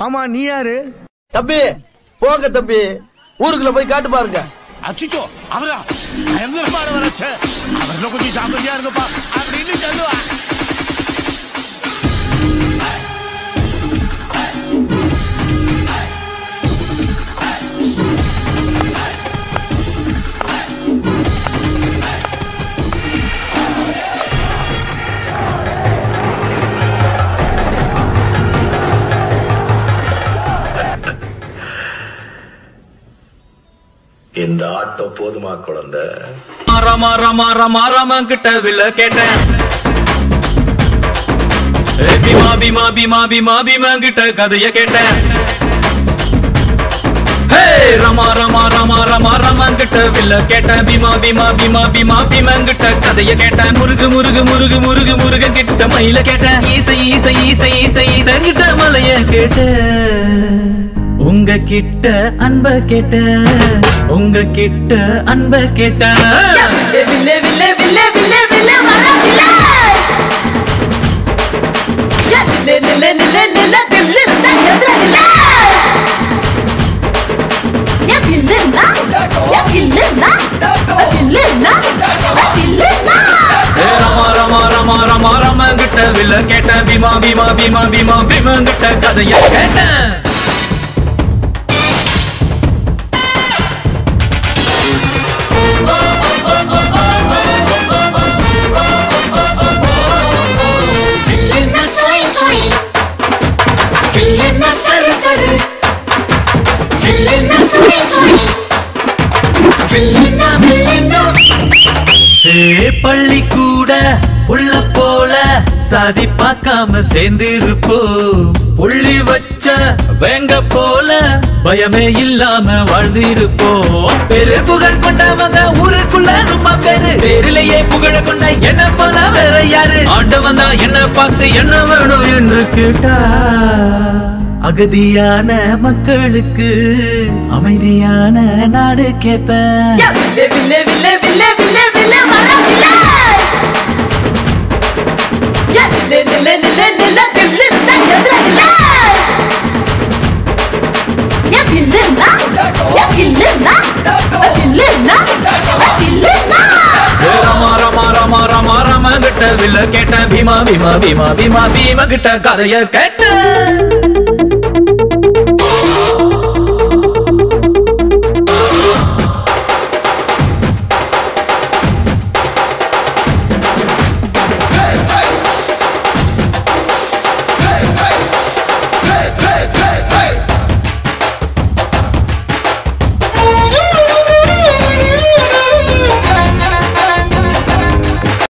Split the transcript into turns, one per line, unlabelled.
ஆமா நீ யாரு
தம்பி போங்க தம்பி ஊருக்குள்ள போய் காட்டு பாருங்க
அச்சுச்சோ அவரா பயங்கரமான வளர்ச்சி அவர்ல கொஞ்சம் ஜாக்கிரதையா இருங்கப்பா அப்படின்னு சொல்லுவா
இந்த ஆட்டம் போதுமா குழந்தை
ரமா ரமா ரமா ரமா கிட்ட வில்ல கேட்டேன் ஏ, பீமா பீமா பீமா பீமா பீமா கிட்ட கதைய கேட்டேன் ஹே, ரமா ரமா ரமா ரமா ரமா கிட்ட வில்ல கேட்டேன் பீமா பீமா பீமா பீமா பீமா கிட்ட கதைய கேட்டேன் முருகு முருகு முருகு முருகு முருக கிட்ட மயில கேட்டேன் ஈசை ஈசை ஈசை ஈசை ஈசை கிட்ட மலைய கேட்டேன் உங்க கிட்ட அன்ப கேட்ட உங்க கிட்ட அன்ப கேட்ட
வில்லே வில்லே வில்லே வில்லே வில்லே வர வில்லே நில்லே நில்லே நில்லே நில்லே தில்லு இருந்தா எதிர நில்லே ஏன் வில்லுன்னா ஏன் வில்லுன்னா வில்லுன்னா வில்லுன்னா
ஏ ரமா ரமா ரமா ரமா ரமா கிட்ட வில்ல கேட்ட பீமா பீமா பீமா பீமா பீமா கிட்ட கதைய கேட்டேன்
வில்லுன்னா சொய் சொய் வில்லுன்னா சரு சரு வில்லுன்னா சொய் சொய் வில்லுன்னா வில்லுன்னா
ஏ பள்ளி கூட புள்ள போல சாதி பார்க்காம சேர்ந்திருப்போ புள்ளி வச்ச வேங்க போல பயமே இல்லாம வாழ்ந்திருப்போம் பெரு புகழ் கொண்டவங்க ஊருக்குள்ள ரொம்ப பேரு பேரிலேயே புகழ கொண்ட என்ன போல வேற யாரு ஆண்டவன் தான் என்ன பார்த்து என்ன வேணும் என்று கேட்டா அகதியான மக்களுக்கு அமைதியான நாடு கேட்பேன்
வில்லே வில்லே வில்லே வில்லே வில்லே வில்லே வர வில்லே ஏன் நில்லே நில்லே நில்லே நில்லே தில்லு இருந்தா எதிர நில்லே ஏன் வில்லுன்னா ஏன் வில்லுன்னா வில்லுன்னா வில்லுன்னா
ஏ ரமா ரமா ரமா ரமா ரமா கிட்ட வில்ல கேட்ட பீமா பீமா பீமா பீமா பீமா கிட்ட கதைய கேட்ட